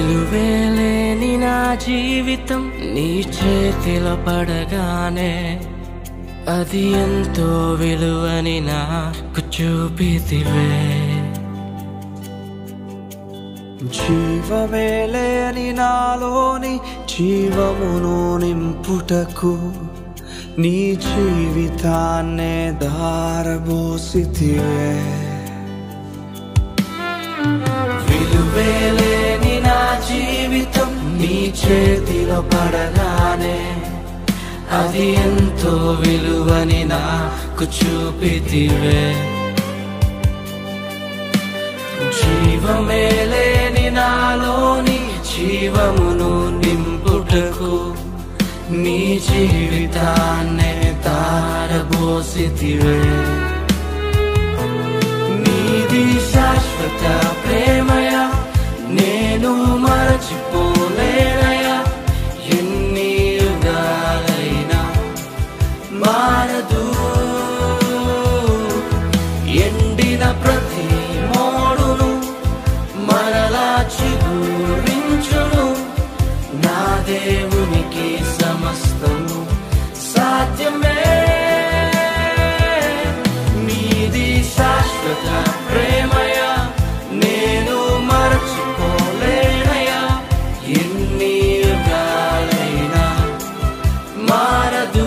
విలువేలేని నా జీవితం నీ చేతిలో పడగానే అది ఎంతో విలువని నాకు చూపితివే జీవమే లేని నాలోని జీవమును నింపుటకు నీ జీవితాన్నే దారబోసితివే విలువేలేని నా జీవితం నీ చేతిలో పడగానే అది ఎంతో విలువని నాకు చూపితివే జీవమే లేని నాలోని జీవమును నింపుటకు నీ జీవితాన్నే తారబోసితివే నీది శాశ్వత ప్రేమయ నేను మరచిపోలేనయా ఎన్ని యుగాలైనా మారదు ఎండిన ప్రతి మోడును మరలా చిగురించును నా దేవునికి సమస్తము సాధ్యమే నీది శాశ్వత ప్రేమయ నేను మరచిపోలేనయా ఎన్ని యుగాలైనా మారదు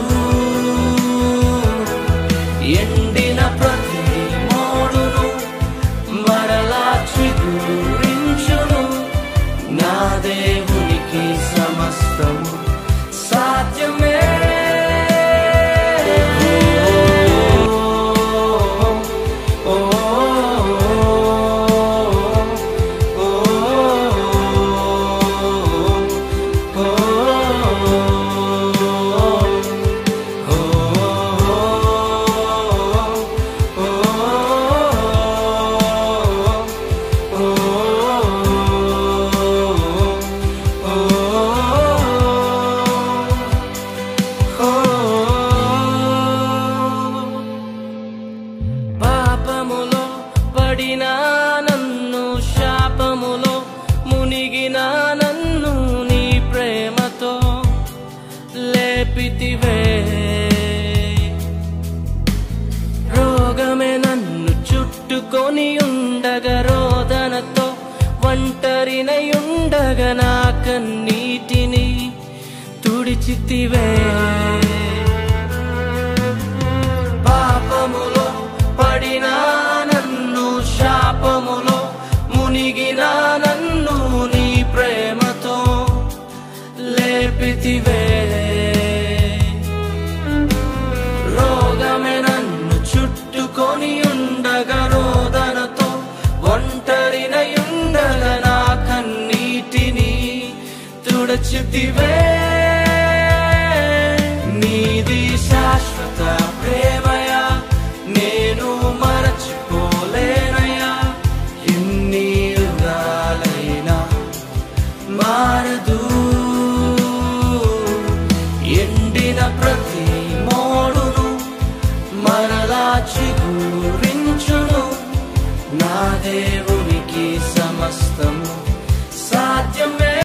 ఎండిన ప్రతి మోడును మరలా చిగురించును నా దేవునికి సమస్తము సాధ్యమే ఓ, ఓ, ఓ, పాపములో పడిన నన్ను శాపములో మునిగిన నన్ను నీ ప్రేమతో లేపితివే రోగమే నన్ను చుట్టుకొని ఉండగా రోదనతో ఒంటరినై ఉండగా నా కన్నీటిని తుడిచితివే పాపములో పడిన నన్ను శాపములో మునిగిన నన్ను నీ ప్రేమతో లేపితివే రోగమే నన్ను చుట్టుకొని ఉండగా రోదనతో ఒంటరినై ఉండగా నా కన్నీటిని తుడచితివే